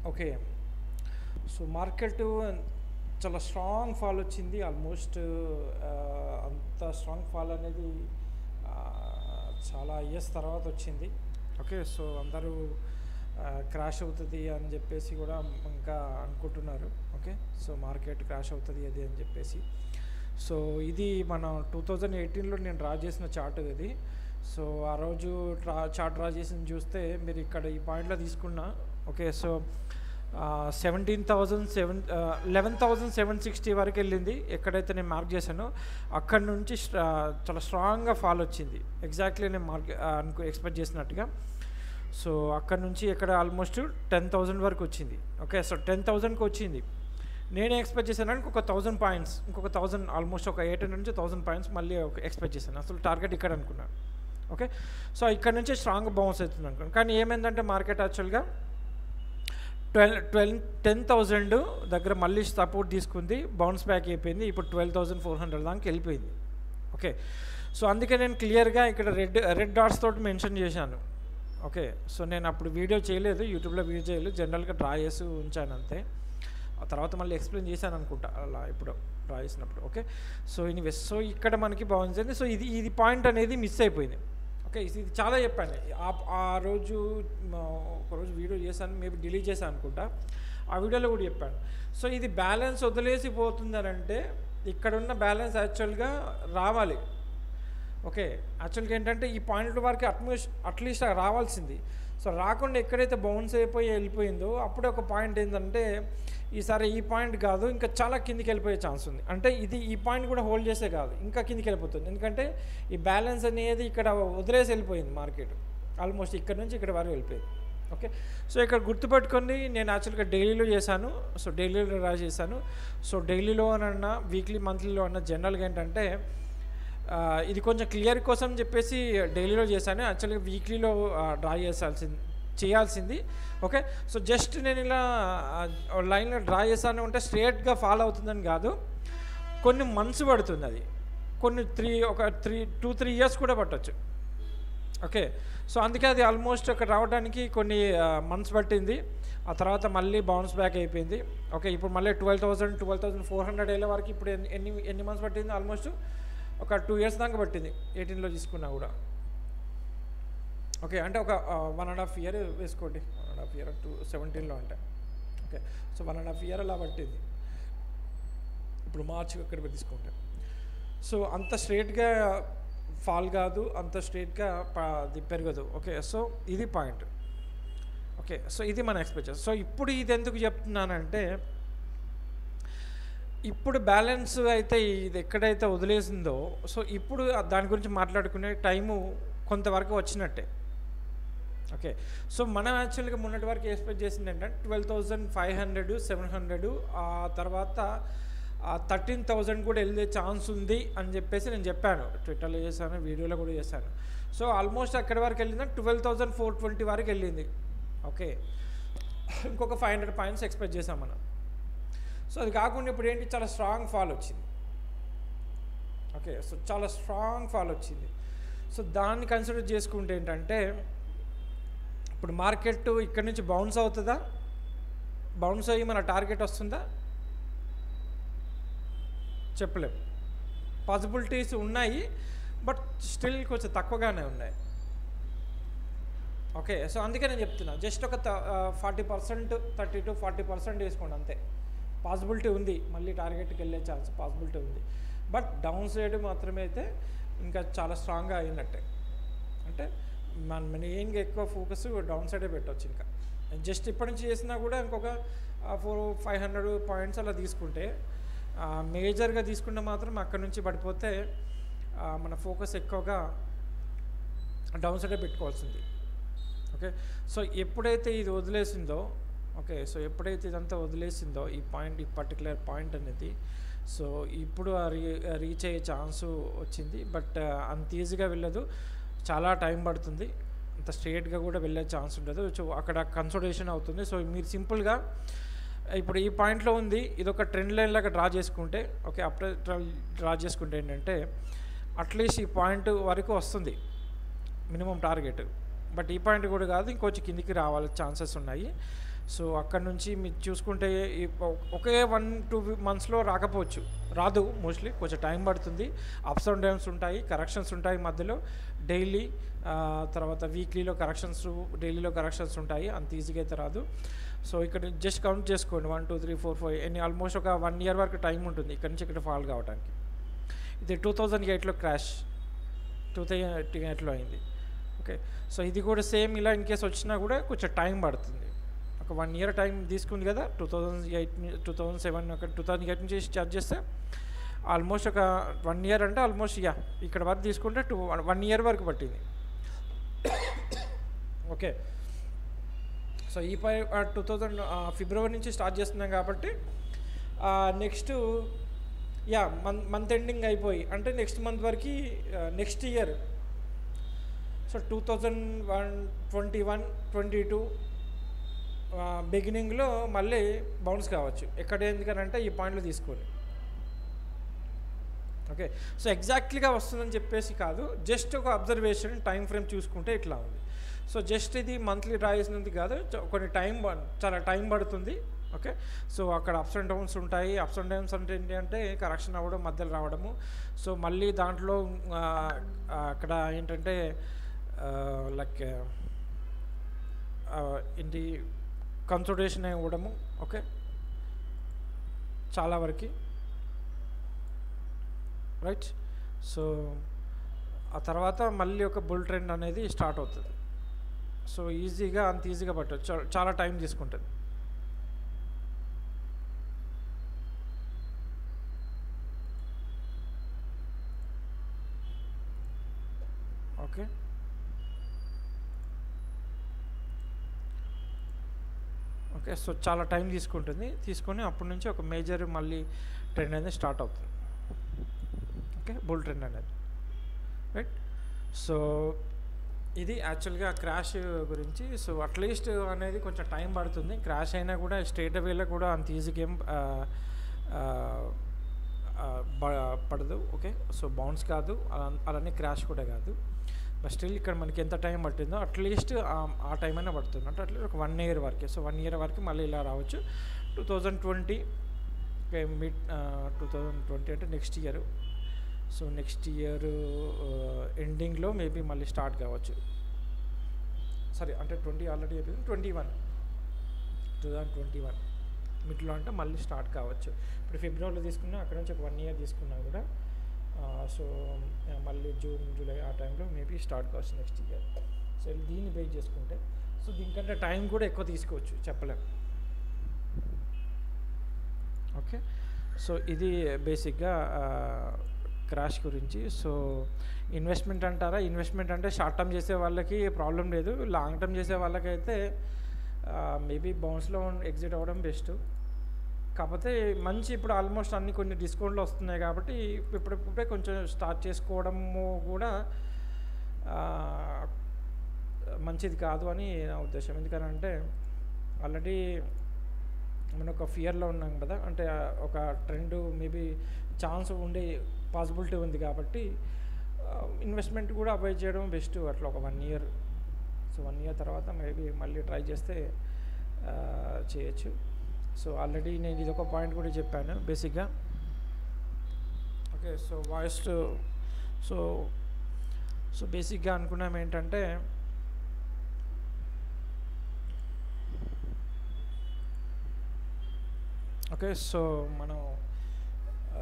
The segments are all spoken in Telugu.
ఓకే సో మార్కెట్ చాలా స్ట్రాంగ్ ఫాల్ వచ్చింది ఆల్మోస్ట్ అంత స్ట్రాంగ్ ఫాల్ అనేది ఆ, చాలా ఇయర్స్ తర్వాత వచ్చింది ఓకే సో అందరూ క్రాష్ అవుతుంది అని చెప్పేసి కూడా ఇంకా అనుకుంటున్నారు ఓకే సో మార్కెట్ క్రాష్ అవుతుంది అది అని చెప్పేసి సో ఇది మనం టూ థౌజండ్ ఎయిటీన్లో నేను డ్రా చేసిన చార్ట్ ఇది సో ఆ రోజు డ్రా చార్ట్ డ్రా చేసింది చూస్తే మీరు ఇక్కడ ఈ పాయింట్లో తీసుకున్నా okay so seventeen thousand seven eleven thousand seven sixty వరకు వెళ్ళింది ఎక్కడైతే నేను మార్క్ చేశానో అక్కడ నుంచి స్ట్రా- చాలా స్ట్రాంగ్గా ఫాల్ వచ్చింది ఎగ్జాక్ట్లీ నేను మార్క్ అనుకో ఎక్స్పెక్ట్ చేసినట్టుగా సో అక్కడ నుంచి ఇక్కడ ఆల్మోస్ట్ టెన్ థౌజండ్ వరకు వచ్చింది ఓకే సో టెన్ థౌజండ్కి వచ్చింది నేనే ఎక్స్పెక్ట్ చేశాను ఇంకొక థౌజండ్ పాయింట్స్ ఇంకొక థౌజండ్ ఆల్మోస్ట్ ఒక ఎయిట్ హండ్రెడ్ నుంచి థౌజండ్ పాయింట్స్ మళ్ళీ ఒక ఎక్స్పెక్ట్ చేశాను అసలు టార్గెట్ ఇక్కడ అనుకున్నాను ఓకే సో ఇక్కడ నుంచి స్ట్రాంగ్ బౌన్స్ అవుతుంది అనుకున్నాను కానీ ఏమైందంటే మార్కెట్ యాక్చువల్గా ట్వెల్వ్ ట్వెల్వ్ టెన్ థౌజండ్ దగ్గర మళ్ళీ సపోర్ట్ తీసుకుంది బౌన్స్ బ్యాక్ అయిపోయింది ఇప్పుడు ట్వెల్వ్ థౌజండ్ ఫోర్ హండ్రెడ్ దాకా వెళ్ళిపోయింది ఓకే సో అందుకే నేను క్లియర్గా ఇక్కడ రెడ్ రెడ్ డాట్స్ తోటి మెన్షన్ చేశాను ఓకే సో నేను అప్పుడు వీడియో చేయలేదు యూట్యూబ్లో వీడియో చేయలేదు జనరల్గా డ్రా చేసి ఉంచాను అంతే ఆ తర్వాత మళ్ళీ ఎక్స్ప్లెయిన్ చేశాను అనుకుంటా అలా ఇప్పుడు డ్రా చేసినప్పుడు ఓకే సో ఇనివేస్ సో ఇక్కడ మనకి బాగుంది సో ఇది ఇది పాయింట్ అనేది మిస్ అయిపోయింది ఓకే ఇది ఇది చాలా చెప్పాను ఆ- ఆ రోజు మా ఒకరోజు వీడియో చేశాను మేబీ డిలీట్ చేశాను అనుకుంటా ఆ వీడియోలో కూడా చెప్పాను సో ఇది బ్యాలెన్స్ వదిలేసి పోతుందని అంటే ఇక్కడ ఉన్న బ్యాలెన్స్ యాక్చువల్గా రావాలి ఓకే యాక్చువల్గా ఏంటంటే ఈ పాయింట్ వరకు అట్మోస్ట్ అట్లీస్ట్ రావాల్సింది సో రాకుండా ఎక్కడైతే బౌన్స్ అయిపోయి వెళ్ళిపోయిందో అప్పుడే ఒక పాయింట్ ఏంటంటే ఈసారి ఈ పాయింట్ కాదు ఇంకా చాలా కిందికి వెళ్ళిపోయే ఛాన్స్ ఉంది అంటే ఇది ఈ పాయింట్ కూడా హోల్డ్ చేసే కాదు ఇంకా కిందికి వెళ్ళిపోతుంది ఎందుకంటే ఈ బ్యాలెన్స్ అనేది ఇక్కడ వదిలేసి వెళ్ళిపోయింది మార్కెట్ ఆల్మోస్ట్ ఇక్కడ నుంచి ఇక్కడ వరకు వెళ్ళిపోయింది ఓకే సో ఇక్కడ గుర్తుపెట్టుకొని నేను యాక్చువల్గా డైలీలో చేశాను సో డైలీలో రా చేశాను సో డైలీలో అన్న వీక్లీ మంత్లీలో అన్న జనరల్గా ఏంటంటే ఆ, ఇది కొంచెం క్లియర్ కోసం చెప్పేసి డైలీలో చేశాను యాక్చువల్గా వీక్లీలో డ్రా చేసాల్సింది చేయాల్సింది ఓకే సో జస్ట్ నేను ఇలా లైన్లో డ్రా చేశాను అంటే స్ట్రేట్గా ఫాలో అవుతుందని కాదు కొన్ని మంత్స్ పడుతుంది అది కొన్ని త్రీ ఒక త్రీ టూ త్రీ ఇయర్స్ కూడా పట్టొచ్చు ఓకే సో అందుకే అది ఆల్మోస్ట్ అక్కడ రావడానికి కొన్ని మంత్స్ పట్టింది ఆ తర్వాత మళ్ళీ బౌన్స్ బ్యాక్ అయిపోయింది ఓకే ఇప్పుడు మళ్ళీ twelve thousand twelve thousand four hundred వెళ్ళే వరకు ఇప్పుడు ఎన్ని ఎన్ని ఎన్ని మంత్స్ పట్టింది ఆల్మోస్ట్ ఒక టూ ఇయర్స్ దాకా పట్టింది ఎయిటీన్లో తీసుకున్నా కూడా ఓకే అంటే ఒక వన్ అండ్ హాఫ్ ఇయర్ వేసుకోండి one and half year two సెవెంటీన్లో అంటే okay so one and half year అలా పట్టింది ఇప్పుడు మార్చ్ ఇక్కడ తీసుకుంటే సో అంత స్ట్రేట్గా ఫాల్ కాదు అంత స్ట్రేట్గా అది పెరగదు ఓకే సో ఇది పాయింట్ ఓకే సో ఇది మన ఎక్స్పెక్ట్ సో ఇప్పుడు ఇది ఎందుకు చెప్తున్నానంటే ఇప్పుడు బ్యాలెన్స్ అయితే ఇది ఎక్కడైతే వదిలేసిందో సో ఇప్పుడు దాని గురించి మాట్లాడుకునే టైము కొంతవరకు వచ్చినట్టే ఓకే సో మనం యాక్చువల్గా మొన్నటి వరకు ఎక్స్పెక్ట్ చేసింది ఏంటంటే twelve thousand five hundred seven hundred ఆ తర్వాత థర్టీన్ థౌజండ్ కూడా వెళ్ళే ఛాన్స్ ఉంది అని చెప్పేసి నేను చెప్పాను ట్విట్టర్లో చేశాను వీడియోలో కూడా చేశాను సో ఆల్మోస్ట్ అక్కడి వరకు వెళ్ళింది ట్వెల్వ్ థౌజండ్ ఫోర్ ట్వంటీ వరకు వెళ్ళింది ఓకే ఇంకొక ఫైవ్ హండ్రెడ్ పాయింట్స్ ఎక్స్పెక్ట్ చేసాం మనం సో అది కాకుండా ఇప్పుడు ఏంటి చాలా స్ట్రాంగ్ ఫాల్ వచ్చింది ఓకే సో చాలా స్ట్రాంగ్ ఫాల్ వచ్చింది సో దాన్ని కన్సిడర్ చేసుకుంటే ఏంటంటే ఇప్పుడు మార్కెట్ ఇక్కడ నుంచి బౌన్స్ అవుతుందా బౌన్స్ అయ్యి మన టార్గెట్ వస్తుందా చెప్పలేం పాసిబిలిటీస్ ఉన్నాయి బట్ స్టిల్ కొంచెం తక్కువగానే ఉన్నాయి ఓకే సో అందుకే నేను చెప్తున్నా జస్ట్ ఒక forty percent thirty to forty percent వేసుకోండి అంతే పాసిబిలిటీ ఉంది మళ్ళీ టార్గెట్కి వెళ్ళే ఛాన్స్ పాసిబిలిటీ ఉంది బట్ డౌన్ సైడ్ మాత్రమే అయితే ఇంకా చాలా స్ట్రాంగ్గా అయినట్టే అంటే మన మెయిన్గా ఎక్కువ ఫోకస్ డౌన్ సైడే పెట్టవచ్చు ఇంకా జస్ట్ ఇప్పటి నుంచి చేసినా కూడా ఇంకొక ఫోర్ ఫైవ్ హండ్రెడ్ పాయింట్స్ అలా తీసుకుంటే మేజర్గా తీసుకుంటే మాత్రం అక్కడ నుంచి పడిపోతే ఆ, మన ఫోకస్ ఎక్కువగా డౌన్ సైడే పెట్టుకోవాల్సింది ఓకే సో ఎప్పుడైతే ఇది వదిలేసిందో ఓకే సో ఎప్పుడైతే ఇదంతా వదిలేసిందో ఈ పాయింట్ ఈ పర్టికులర్ పాయింట్ అనేది సో ఇప్పుడు ఆ రీ రీచ్ అయ్యే ఛాన్సు వచ్చింది బట్ అంత ఈజీగా వెళ్ళదు చాలా టైం పడుతుంది అంత స్ట్రేట్గా కూడా వెళ్ళే ఛాన్స్ ఉండదు సో అక్కడ కన్సల్టేషన్ అవుతుంది సో మీరు సింపుల్గా ఇప్పుడు ఈ పాయింట్లో ఉంది ఇది ఒక ట్రెండ్ లైన్ లాగా డ్రా చేసుకుంటే ఓకే అప్పుడే డ్రా చేసుకుంటే ఏంటంటే అట్లీస్ట్ ఈ పాయింట్ వరకు వస్తుంది మినిమం టార్గెట్ బట్ ఈ పాయింట్ కూడా కాదు ఇంకొంచెం కిందికి రావాలి ఛాన్సెస్ ఉన్నాయి సో అక్కడ నుంచి మీరు చూసుకుంటే ఈ ఒ- ఒకే వన్ టూ మంత్స్లో రాకపోవచ్చు రాదు మోస్ట్లీ కొంచెం టైం పడుతుంది అప్స్ అండ్ డౌన్స్ ఉంటాయి కరెక్షన్స్ ఉంటాయి మధ్యలో డైలీ తర్వాత వీక్లీలో కరెక్షన్స్ డైలీలో కరెక్షన్స్ ఉంటాయి అంత ఈజీగా అయితే రాదు సో ఇక్కడ జస్ట్ కౌంట్ చేసుకోండి one two three four five ఎన్ని ఆల్మోస్ట్ ఒక వన్ ఇయర్ వరకు టైం ఉంటుంది ఇక్కడ నుంచి ఇక్కడ ఫాల్ కావడానికి ఇది టూ థౌజండ్ ఎయిట్లో క్రాష్ టూ థౌజండ్ ఎయిట్లో అయింది ఓకే సో ఇది కూడా సేమ్ ఇలా ఇన్ కేస్ వచ్చినా కూడా కొంచెం టైం పడుతుంది ఒక వన్ ఇయర్ టైం తీసుకుంది కదా two thousand eight two thousand seven ఒక టూ థౌజండ్ ఎయిట్ నుంచి స్టార్ట్ చేస్తే ఆల్మోస్ట్ ఒక వన్ ఇయర్ అంటే ఆల్మోస్ట్ యా ఇక్కడ వరకు తీసుకుంటే టూ వన్ ఇయర్ వరకు పట్టింది ఓకే సో ఈ పై టూ థౌజండ్ ఫిబ్రవరి నుంచి స్టార్ట్ చేస్తున్నాం కాబట్టి నెక్స్ట్ యా మంత్ మంత్ ఎండింగ్ అయిపోయి అంటే నెక్స్ట్ మంత్ వరకు next year so two thousand one twenty one twenty two బిగినింగ్లో మళ్ళీ బౌన్స్ కావచ్చు ఎక్కడ ఎందుకనంటే ఈ పాయింట్లు తీసుకొని ఓకే సో ఎగ్జాక్ట్లీగా వస్తుందని చెప్పేసి కాదు జస్ట్ ఒక అబ్జర్వేషన్ టైం ఫ్రేమ్ చూసుకుంటే ఇట్లా ఉంది సో జస్ట్ ఇది మంత్లీ డ్రా చేసినది కాదు చ- కొన్ని టైం ప- చాలా టైం పడుతుంది ఓకే సో అక్కడ అప్స్ అండ్ డౌన్స్ ఉంటాయి అప్స్ అండ్ డౌన్స్ అంటే ఏంటి అంటే కరెక్షన్ అవ్వడం మధ్యలో రావడము సో మళ్ళీ దాంట్లో ఆ, ఆ, అక్కడ ఏంటంటే లైక్ ఏంటి కన్సల్టేషన్ ఇవ్వడము ఓకే చాలా వరకు రైట్ సో ఆ తర్వాత మళ్ళీ ఒక బుల్ ట్రెండ్ అనేది స్టార్ట్ అవుతుంది సో ఈజీగా అంత ఈజీగా పట్టవచ్చు చా- చాలా టైం తీసుకుంటుంది ఓకే ఓకే సో చాలా టైం తీసుకుంటుంది తీసుకొని అప్పటి నుంచి ఒక మేజర్ మళ్ళీ ట్రెండ్ అనేది స్టార్ట్ అవుతుంది ఓకే బుల్ ట్రెండ్ అనేది రైట్ సో ఇది యాక్చువల్గా క్రాష్ గురించి సో అట్లీస్ట్ అనేది కొంచెం టైం పడుతుంది క్రాష్ అయినా కూడా స్టేట్ అవేలో కూడా అంత ఈజీగా ఏం ఆ, ఆ, ఆ, బ- పడదు ఓకే సో బౌన్స్ కాదు అలా- అలానే క్రాష్ కూడా కాదు బట్ స్టిల్ ఇక్కడ మనకి ఎంత టైం పట్టిందో అట్లీస్ట్ ఆ టైం అయినా పడుతుంది అంటే అట్లీస్ట్ ఒక వన్ ఇయర్ వరకే సో వన్ ఇయర్ వరకు మళ్ళీ ఇలా రావచ్చు two thousand twenty mid two thousand twenty అంటే next year so next year ఎండింగ్లో మేబీ మళ్ళీ స్టార్ట్ కావచ్చు సరే అంటే ట్వంటీ ఆల్రెడీ అయిపోయింది twenty one two thousand twenty one మిడ్లో అంటే మళ్ళీ స్టార్ట్ కావచ్చు ఇప్పుడు ఫిబ్రవరిలో తీసుకున్నా అక్కడ నుంచి ఒక వన్ ఇయర్ తీసుకున్నా కూడా సో మళ్ళీ జూన్ జూలై ఆ టైంలో మేబీ స్టార్ట్ కావచ్చు నెక్స్ట్ ఇయర్ సో దీన్ని బేస్ చేసుకుంటే సో దీనికంటే టైం కూడా ఎక్కువ తీసుకోవచ్చు చెప్పలేం ఓకే సో ఇది బేసిక్గా క్రాష్ గురించి సో ఇన్వెస్ట్మెంట్ అంటారా ఇన్వెస్ట్మెంట్ అంటే షార్ట్ టర్మ్ చేసే వాళ్ళకి ప్రాబ్లం లేదు లాంగ్ టర్మ్ చేసే వాళ్ళకైతే మేబీ బౌన్స్లో ఎగ్జిట్ అవ్వడం బెస్ట్ కాకపోతే మంచి ఇప్పుడు ఆల్మోస్ట్ అన్ని కొన్ని డిస్కౌంట్లు వస్తున్నాయి కాబట్టి ఇప్పుడిప్పుడే కొంచెం స్టార్ట్ చేసుకోవడము కూడా ఆ, మంచిది కాదు అని నా ఉద్దేశం ఎందుకనంటే ఆల్రెడీ మనం ఒక ఫియర్లో ఉన్నాం కదా అంటే ఆ ఒక ట్రెండ్ మేబీ ఛాన్స్ ఉండే పాసిబిలిటీ ఉంది కాబట్టి ఇన్వెస్ట్మెంట్ కూడా అవాయిడ్ చేయడం బెస్ట్ అట్లా ఒక one year so one year తర్వాత మేబీ మళ్ళీ ట్రై చేస్తే ఆ, చేయొచ్చు సో ఆల్రెడీ నేను ఇది ఒక పాయింట్ కూడా చెప్పాను బేసిక్గా okay so voice so so బేసిక్గా అనుకున్నాం ఏంటంటే ఓకే సో మనం ఆ,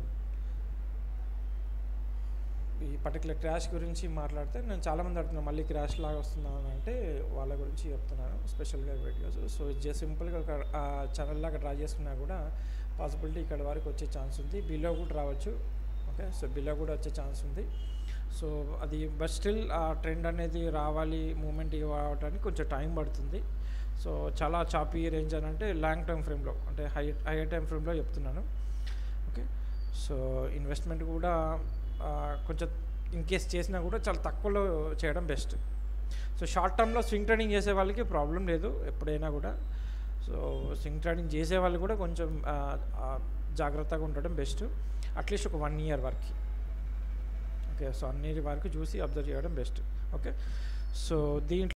ఈ పర్టికులర్ క్రాష్ గురించి మాట్లాడితే నేను చాలామంది అడుగుతున్నాను మళ్ళీ క్రాష్ లాగా వస్తున్నాను అంటే వాళ్ళ గురించి చెప్తున్నాను స్పెషల్గా వీడియోస్ సో జస్ట్ సింపుల్గా ఒక ఛానల్ లాగా డ్రా చేసుకున్నా కూడా పాసిబిలిటీ ఇక్కడ వరకు వచ్చే ఛాన్స్ ఉంది బిలో కూడా రావచ్చు ఓకే సో బిలో కూడా వచ్చే ఛాన్స్ ఉంది సో అది బట్ స్టిల్ ఆ ట్రెండ్ అనేది రావాలి మూమెంట్ ఇవ్వడానికి కొంచెం టైం పడుతుంది సో చాలా చాపీ రేంజ్ అని అంటే లాంగ్ టర్మ్ ఫ్రేమ్లో అంటే హై హైయర్ టైం ఫ్రేమ్లో చెప్తున్నాను ఓకే సో ఇన్వెస్ట్మెంట్ కూడా ఆ, కొంచెం ఇన్ కేస్ చేసినా కూడా చాలా తక్కువలో చేయడం బెస్ట్ సో షార్ట్ టర్మ్లో స్వింగ్ ట్రేడింగ్ చేసే వాళ్ళకి ప్రాబ్లం లేదు ఎప్పుడైనా కూడా సో స్వింగ్ ట్రేడింగ్ చేసే వాళ్ళు కూడా కొంచెం ఆ, ఆ, జాగ్రత్తగా ఉండడం బెస్ట్ అట్లీస్ట్ ఒక వన్ ఇయర్ వరకు ఓకే సో అన్ని వరకు చూసి అబ్జర్వ్ చేయడం బెస్ట్ ఓకే సో దీంట్లో